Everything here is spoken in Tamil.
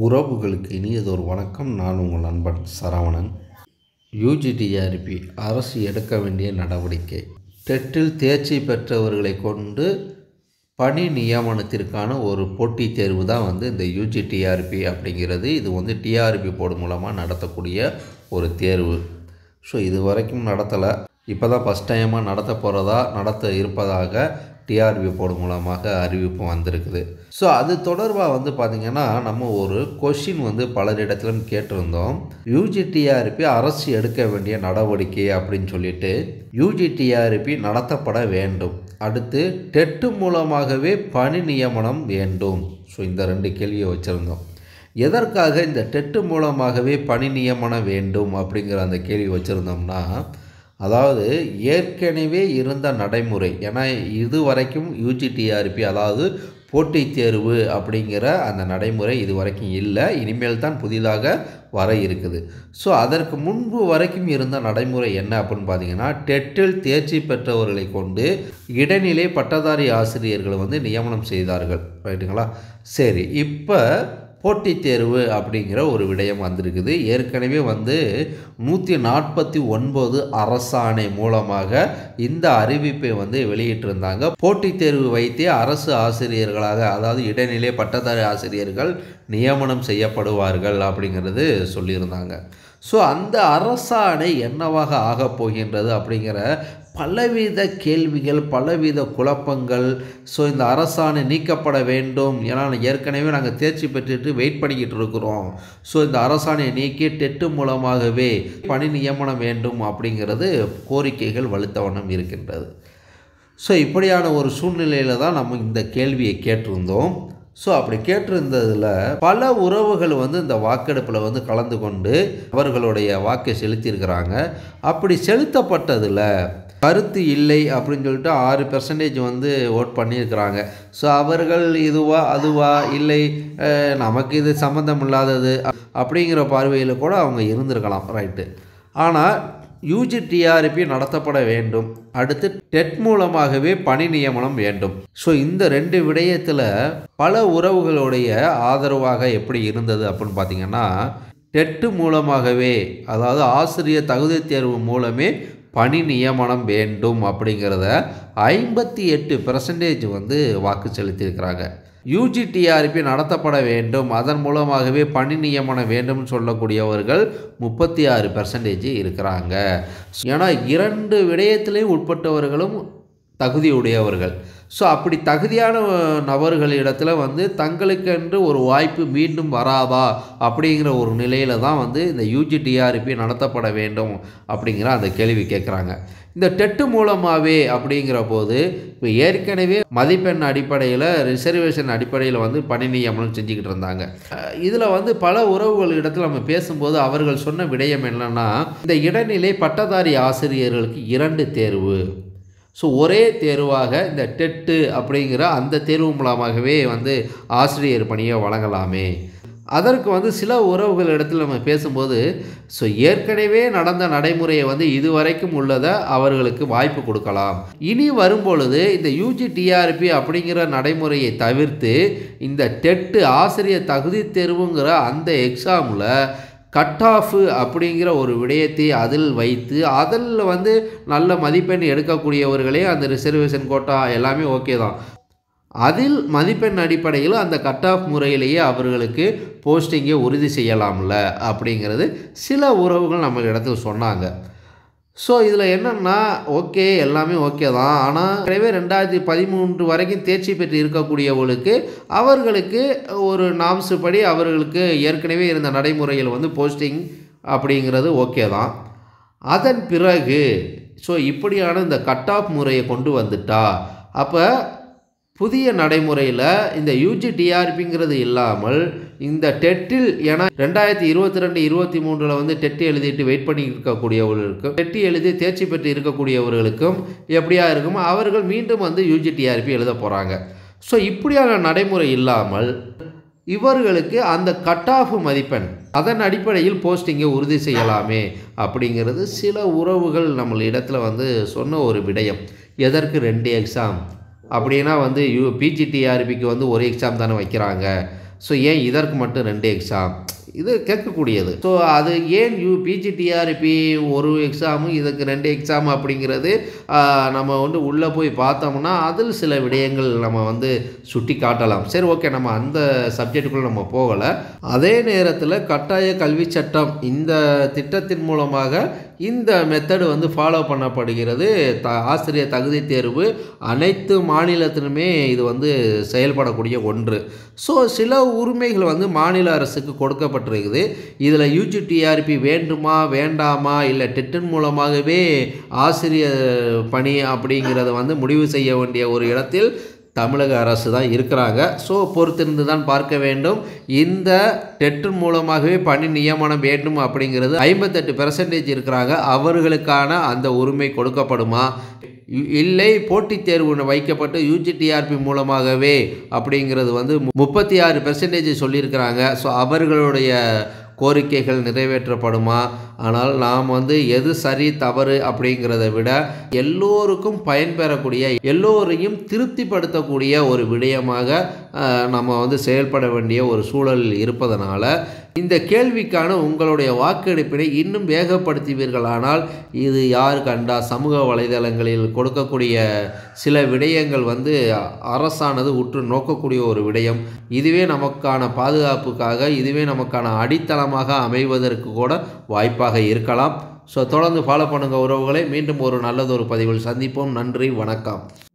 உறவுகளுக்கு இனியதொரு வணக்கம் நான் உங்கள் நண்பன் சரவணன் யூஜிடிஆர்பி அரசு எடுக்க வேண்டிய நடவடிக்கை டெட்டில் தேர்ச்சி பெற்றவர்களை கொண்டு பணி நியமனத்திற்கான ஒரு போட்டித் தேர்வு தான் வந்து இந்த யூஜிடிஆர்பி அப்படிங்கிறது இது வந்து டிஆர்பி போர்டு மூலமாக நடத்தக்கூடிய ஒரு தேர்வு ஸோ இது வரைக்கும் நடத்தலை இப்போ தான் ஃபஸ்ட் டைமாக நடத்த போகிறதா நடத்த இருப்பதாக டிஆர்பி போர்டு மூலமாக அறிவிப்பு வந்திருக்குது ஸோ அது தொடர்பாக வந்து பார்த்திங்கன்னா நம்ம ஒரு கொஷின் வந்து பலரிடத்திலும் கேட்டிருந்தோம் யூஜிடிஆர்பி அரசு எடுக்க வேண்டிய நடவடிக்கை அப்படின்னு சொல்லிட்டு யூஜிடிஆர்பி நடத்தப்பட வேண்டும் அடுத்து டெட்டு மூலமாகவே பணி நியமனம் வேண்டும் ஸோ இந்த ரெண்டு கேள்வியை வச்சுருந்தோம் எதற்காக இந்த டெட்டு மூலமாகவே பணி நியமனம் வேண்டும் அப்படிங்கிற அந்த கேள்வி வச்சுருந்தோம்னா அதாவது ஏற்கனவே இருந்த நடைமுறை ஏன்னா இது வரைக்கும் யூஜிடிஆர்பி அதாவது போட்டித் தேர்வு அப்படிங்கிற அந்த நடைமுறை இது வரைக்கும் இல்லை இனிமேல் தான் புதிதாக வர இருக்குது ஸோ அதற்கு முன்பு வரைக்கும் இருந்த நடைமுறை என்ன அப்படின்னு பார்த்தீங்கன்னா டெட்டில் தேர்ச்சி பெற்றவர்களை கொண்டு இடைநிலை பட்டதாரி ஆசிரியர்களை வந்து நியமனம் செய்தார்கள் ரைட்டுங்களா சரி இப்போ போட்டித் தேர்வு அப்படிங்கிற ஒரு விடயம் வந்திருக்குது ஏற்கனவே வந்து நூற்றி நாற்பத்தி ஒன்பது அரசாணை மூலமாக இந்த அறிவிப்பை வந்து வெளியிட்டிருந்தாங்க போட்டித் தேர்வு வைத்தே அரசு ஆசிரியர்களாக அதாவது இடைநிலை பட்டதாரி ஆசிரியர்கள் நியமனம் செய்யப்படுவார்கள் அப்படிங்கிறது சொல்லியிருந்தாங்க ஸோ அந்த அரசாணை என்னவாக ஆகப் போகின்றது அப்படிங்கிற பலவித கேள்விகள் பலவித குழப்பங்கள் ஸோ இந்த அரசாணை நீக்கப்பட வேண்டும் ஏன்னா ஏற்கனவே நாங்கள் தேர்ச்சி பெற்றுட்டு வெயிட் பண்ணிக்கிட்டு இருக்கிறோம் ஸோ இந்த அரசாணையை நீக்கி டெட்டு மூலமாகவே பணி நியமனம் வேண்டும் அப்படிங்கிறது கோரிக்கைகள் வலுத்த வண்ணம் இருக்கின்றது ஸோ இப்படியான ஒரு சூழ்நிலையில் தான் நம்ம இந்த கேள்வியை கேட்டிருந்தோம் ஸோ அப்படி கேட்டிருந்ததில் பல உறவுகள் வந்து இந்த வாக்கெடுப்பில் வந்து கலந்து கொண்டு அவர்களுடைய வாக்கை செலுத்தியிருக்கிறாங்க அப்படி செலுத்தப்பட்டதில் கருத்து இல்லை அப்படின்னு சொல்லிட்டு ஆறு பெர்சன்டேஜ் வந்து ஓட் பண்ணியிருக்கிறாங்க ஸோ அவர்கள் இதுவா அதுவா இல்லை நமக்கு இது சம்மந்தம் இல்லாதது அப்படிங்கிற பார்வையில் கூட அவங்க இருந்திருக்கலாம் ரைட்டு ஆனால் யூஜிடிஆர்பி நடத்தப்பட வேண்டும் அடுத்து டெட் மூலமாகவே பணி நியமனம் வேண்டும் ஸோ இந்த ரெண்டு விடயத்தில் பல உறவுகளுடைய ஆதரவாக எப்படி இருந்தது அப்படின்னு பார்த்தீங்கன்னா டெட்டு மூலமாகவே அதாவது ஆசிரியர் தகுதி தேர்வு மூலமே பணி நியமனம் வேண்டும் அப்படிங்கிறத ஐம்பத்தி எட்டு பெர்சன்டேஜ் வந்து வாக்கு செலுத்தியிருக்கிறாங்க யூஜிடிஆர்பி நடத்தப்பட வேண்டும் அதன் மூலமாகவே பணி நியமனம் வேண்டும் சொல்லக்கூடியவர்கள் முப்பத்தி ஆறு பெர்சன்டேஜ் இருக்கிறாங்க ஏன்னா இரண்டு விடயத்திலையும் உட்பட்டவர்களும் தகுதியுடையவர்கள் ஸோ அப்படி தகுதியான நபர்களிடத்தில் வந்து தங்களுக்கென்று ஒரு வாய்ப்பு மீண்டும் வராதா அப்படிங்கிற ஒரு நிலையில் தான் வந்து இந்த யூஜிடிஆர்பி நடத்தப்பட வேண்டும் அப்படிங்கிற அந்த கேள்வி கேட்குறாங்க இந்த டெட்டு மூலமாகவே அப்படிங்கிற போது இப்போ ஏற்கனவே மதிப்பெண் அடிப்படையில் ரிசர்வேஷன் அடிப்படையில் வந்து பணி நியமனம் செஞ்சுக்கிட்டு இருந்தாங்க இதில் வந்து பல உறவுகள் இடத்துல நம்ம பேசும்போது அவர்கள் சொன்ன விடயம் என்னென்னா இந்த இடைநிலை பட்டதாரி ஆசிரியர்களுக்கு இரண்டு தேர்வு ஸோ ஒரே தேர்வாக இந்த டெட்டு அப்படிங்கிற அந்த தேர்வு மூலமாகவே வந்து ஆசிரியர் பணியை வழங்கலாமே அதற்கு வந்து சில உறவுகள் இடத்துல நம்ம பேசும்போது ஸோ ஏற்கனவே நடந்த நடைமுறையை வந்து இதுவரைக்கும் உள்ளதை அவர்களுக்கு வாய்ப்பு கொடுக்கலாம் இனி வரும்பொழுது இந்த யூஜி டிஆர்பி அப்படிங்கிற நடைமுறையை தவிர்த்து இந்த டெட்டு ஆசிரியர் தகுதி தேர்வுங்கிற அந்த எக்ஸாமில் கட் ஆஃப் அப்படிங்கிற ஒரு விடயத்தை அதில் வைத்து அதில் வந்து நல்ல மதிப்பெண் எடுக்கக்கூடியவர்களே அந்த ரிசர்வேஷன் கோட்டா எல்லாமே ஓகே தான் அதில் மதிப்பெண் அடிப்படையில் அந்த கட் ஆஃப் முறையிலேயே அவர்களுக்கு போஸ்டிங்கை உறுதி செய்யலாம்ல அப்படிங்கிறது சில உறவுகள் நம்ம இடத்துல சொன்னாங்க ஸோ இதில் என்னென்னா ஓகே எல்லாமே ஓகே தான் ஆனால் எனவே ரெண்டாயிரத்தி பதிமூன்று வரைக்கும் தேர்ச்சி பெற்று இருக்கக்கூடியவர்களுக்கு அவர்களுக்கு ஒரு நாம்ஸ் படி அவர்களுக்கு ஏற்கனவே இருந்த நடைமுறையில் வந்து போஸ்டிங் அப்படிங்கிறது ஓகே தான் அதன் பிறகு ஸோ இப்படியான இந்த கட் ஆஃப் முறையை கொண்டு வந்துட்டா அப்போ புதிய நடைமுறையில் இந்த யூஜி டிஆர்பிங்கிறது இல்லாமல் இந்த டெட்டில் ஏன்னா ரெண்டாயிரத்தி இருபத்தி ரெண்டு இருபத்தி மூன்றில் வந்து டெட்டு எழுதிட்டு வெயிட் பண்ணி இருக்கக்கூடியவர்களுக்கும் டெட்டு எழுதி தேர்ச்சி பெற்று இருக்கக்கூடியவர்களுக்கும் எப்படியா இருக்கும் அவர்கள் மீண்டும் வந்து யூஜி டிஆர்பி எழுத போகிறாங்க ஸோ இப்படியான நடைமுறை இல்லாமல் இவர்களுக்கு அந்த கட் ஆஃப் மதிப்பெண் அதன் அடிப்படையில் போஸ்டிங்கை உறுதி செய்யலாமே அப்படிங்கிறது சில உறவுகள் நம்ம இடத்துல வந்து சொன்ன ஒரு விடயம் எதற்கு ரெண்டு எக்ஸாம் அப்படின்னா வந்து யூ பிஜிடிஆர்பிக்கு வந்து ஒரு எக்ஸாம் தானே வைக்கிறாங்க ஸோ ஏன் இதற்கு மட்டும் ரெண்டு எக்ஸாம் இது கேட்கக்கூடியது ஸோ அது ஏன் யூ பிஜிடிஆர்பி ஒரு எக்ஸாமு இதுக்கு ரெண்டு எக்ஸாம் அப்படிங்கிறது ஆஹ், நம்ம வந்து உள்ளே போய் பார்த்தோம்னா அதில் சில விடயங்கள் நம்ம வந்து சுட்டி காட்டலாம் சரி ஓகே நம்ம அந்த சப்ஜெக்டுக்குள்ளே நம்ம போகலை அதே நேரத்தில் கட்டாய கல்வி சட்டம் இந்த திட்டத்தின் மூலமாக இந்த மெத்தடு வந்து ஃபாலோ பண்ணப்படுகிறது த ஆசிரியர் தகுதி தேர்வு அனைத்து மாநிலத்திலுமே இது வந்து செயல்படக்கூடிய ஒன்று ஸோ சில உரிமைகள் வந்து மாநில அரசுக்கு கொடுக்கப்பட்டிருக்குது இதில் யூஜிடிஆர்பி வேண்டுமா வேண்டாமா இல்லை டெட்டின் மூலமாகவே ஆசிரியர் பணி அப்படிங்கிறத வந்து முடிவு செய்ய வேண்டிய ஒரு இடத்தில் தமிழக அரசு தான் இருக்கிறாங்க ஸோ பொறுத்திருந்து தான் பார்க்க வேண்டும் இந்த டெட்டின் மூலமாகவே பணி நியமனம் வேண்டும் அப்படிங்கிறது ஐம்பத்தெட்டு பெர்சன்டேஜ் இருக்கிறாங்க அவர்களுக்கான அந்த உரிமை கொடுக்கப்படுமா இ- இல்லை போட்டித் தேர்வு வைக்கப்பட்டு யூஜிடிஆர்பி மூலமாகவே அப்படிங்கிறது வந்து முப்பத்தி ஆறு பெர்சன்டேஜ் சொல்லியிருக்கிறாங்க ஸோ அவர்களுடைய கோரிக்கைகள் நிறைவேற்றப்படுமா ஆனால் நாம் வந்து எது சரி தவறு அப்படிங்கிறத விட எல்லோருக்கும் பயன்பெறக்கூடிய எல்லோரையும் திருப்திப்படுத்தக்கூடிய ஒரு விடயமாக அஹ், நம்ம வந்து செயல்பட வேண்டிய ஒரு சூழல் இருப்பதனால இந்த கேள்விக்கான உங்களுடைய வாக்கெடுப்பினை இன்னும் வேகப்படுத்துவீர்களானால் இது யார் கண்டா சமூக வலைதளங்களில் கொடுக்கக்கூடிய சில விடயங்கள் வந்து அரசானது உற்று நோக்கக்கூடிய ஒரு விடயம் இதுவே நமக்கான பாதுகாப்புக்காக இதுவே நமக்கான அடித்தளமாக அமைவதற்கு கூட வாய்ப்பாக இருக்கலாம் ஸோ தொடர்ந்து ஃபாலோ பண்ணுங்கள் உறவுகளை மீண்டும் ஒரு நல்லதொரு பதிவில் சந்திப்போம் நன்றி வணக்கம்